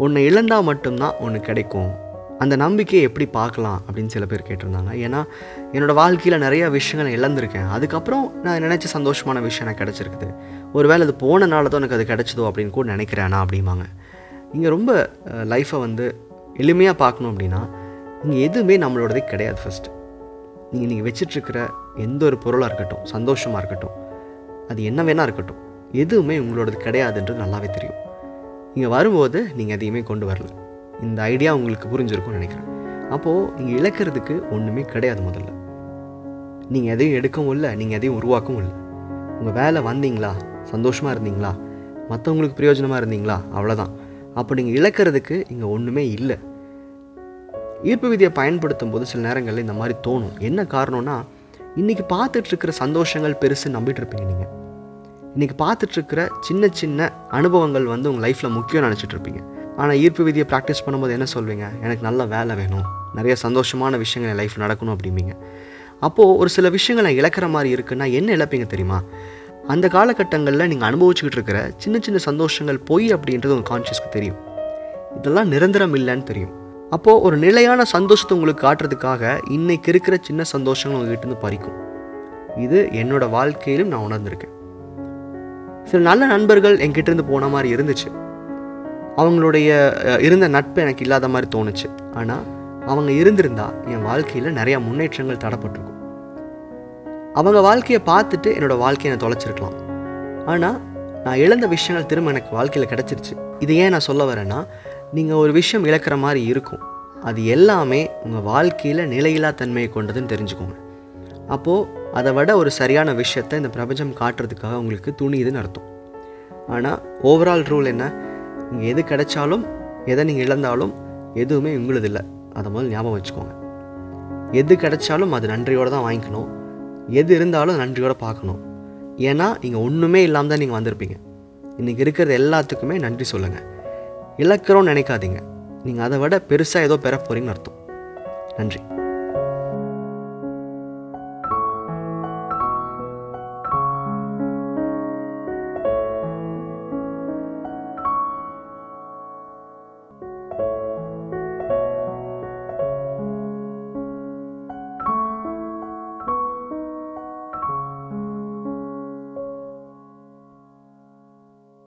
உன்னை இழந்தால் மட்டும்தான் ஒன்று கிடைக்கும் அந்த நம்பிக்கையை எப்படி பார்க்கலாம் அப்படின்னு சில பேர் கேட்டிருந்தாங்க ஏன்னா என்னோடய வாழ்க்கையில் நிறைய விஷயங்கள் நான் இழந்திருக்கேன் அதுக்கப்புறம் நான் நினச்ச சந்தோஷமான விஷயம் எனக்கு கிடச்சிருக்குது ஒருவேளை அது போனனால தான் எனக்கு அது கிடச்சதோ அப்படின்னு கூட நினைக்கிறேனா அப்படிம்பாங்க இங்கே ரொம்ப லைஃப்பை வந்து எளிமையாக பார்க்கணும் அப்படின்னா இங்கே எதுவுமே நம்மளோடதே கிடையாது ஃபஸ்ட்டு நீங்கள் நீங்கள் வச்சிட்ருக்கிற எந்த ஒரு பொருளாக இருக்கட்டும் சந்தோஷமாக இருக்கட்டும் அது என்ன வேணால் இருக்கட்டும் எதுவுமே உங்களோடது கிடையாதுன்றது நல்லாவே தெரியும் இங்கே வரும்போது நீங்கள் எதையுமே கொண்டு வரல இந்த ஐடியா உங்களுக்கு புரிஞ்சிருக்கும்னு நினைக்கிறேன் அப்போது நீங்கள் இழக்கிறதுக்கு ஒன்றுமே கிடையாது முதல்ல நீங்கள் எதையும் எடுக்கவும் இல்லை நீங்கள் எதையும் உருவாக்கவும் இல்லை உங்கள் வேலை வந்தீங்களா சந்தோஷமாக இருந்தீங்களா மற்றவங்களுக்கு பிரயோஜனமாக இருந்தீங்களா அவ்வளோதான் அப்போ நீங்கள் இழக்கிறதுக்கு இங்கே ஒன்றுமே இல்லை ஈர்ப்பு விதியை பயன்படுத்தும் போது சில நேரங்களில் இந்த மாதிரி தோணும் என்ன காரணம்னா இன்றைக்கி பார்த்துட்ருக்கிற சந்தோஷங்கள் பெருசு நம்பிட்டு இருப்பீங்க நீங்கள் இன்றைக்கி பார்த்துட்ருக்கிற சின்ன சின்ன அனுபவங்கள் வந்து உங்கள் லைஃப்பில் முக்கியம் நினச்சிட்டு இருப்பீங்க ஆனால் ஈர்ப்பு விதியை ப்ராக்டிஸ் பண்ணும்போது என்ன சொல்வீங்க எனக்கு நல்ல வேலை வேணும் நிறைய சந்தோஷமான விஷயங்கள் என் லைஃப் நடக்கணும் அப்படிம்பீங்க அப்போது ஒரு சில விஷயங்கள் நான் இழக்கிற மாதிரி இருக்குன்னா என்ன இழப்பீங்க தெரியுமா அந்த காலகட்டங்களில் நீங்கள் அனுபவிச்சுக்கிட்டு இருக்கிற சின்ன சின்ன சந்தோஷங்கள் பொய் அப்படின்றது உங்கள் கான்ஷியஸ்க்கு தெரியும் இதெல்லாம் நிரந்தரம் இல்லைன்னு தெரியும் அப்போது ஒரு நிலையான சந்தோஷத்தை உங்களுக்கு காட்டுறதுக்காக இன்னைக்கு இருக்கிற சின்ன சந்தோஷங்கள் உங்ககிட்ட இருந்து பறிக்கும் இது என்னோட வாழ்க்கையிலும் நான் உணர்ந்திருக்கேன் சில நல்ல நண்பர்கள் என்கிட்ட இருந்து போன மாதிரி இருந்துச்சு அவங்களுடைய அஹ், இருந்த நட்பு எனக்கு இல்லாத மாதிரி தோணுச்சு ஆனால் அவங்க இருந்திருந்தா என் வாழ்க்கையில் நிறையா முன்னேற்றங்கள் தடப்பட்டிருக்கும் அவங்க வாழ்க்கையை பார்த்துட்டு என்னோட வாழ்க்கையை நான் தொலைச்சிருக்கலாம் ஆனால் நான் இழந்த விஷயங்கள் திரும்ப எனக்கு வாழ்க்கையில் கிடச்சிருச்சு இது ஏன் நான் சொல்ல வரேன்னா நீங்கள் ஒரு விஷயம் இழக்கிற மாதிரி இருக்கும் அது எல்லாமே உங்கள் வாழ்க்கையில் நிலையில்லா தன்மையை கொண்டதுன்னு தெரிஞ்சுக்கோங்க அப்போது அதை விட ஒரு சரியான விஷயத்தை இந்த பிரபஞ்சம் காட்டுறதுக்காக உங்களுக்கு துணியுதுன்னு அர்த்தம் ஆனால் ஓவரால் ரூல் என்ன நீங்கள் எது கிடைச்சாலும் எதை நீங்கள் இழந்தாலும் எதுவுமே உங்களுது இல்லை அதை முதல்ல ஞாபகம் வச்சுக்கோங்க எது கிடைச்சாலும் அது நன்றியோடு தான் வாங்கிக்கணும் எது இருந்தாலும் நன்றியோடு பார்க்கணும் ஏன்னா நீங்கள் ஒன்றுமே இல்லாமல் தான் நீங்கள் வந்திருப்பீங்க இன்றைக்கி இருக்கிறது எல்லாத்துக்குமே நன்றி சொல்லுங்கள் இழக்கிறோன்னு நினைக்காதீங்க நீங்கள் அதை விட பெருசாக ஏதோ பெற போகிறீங்கன்னு அர்த்தம் நன்றி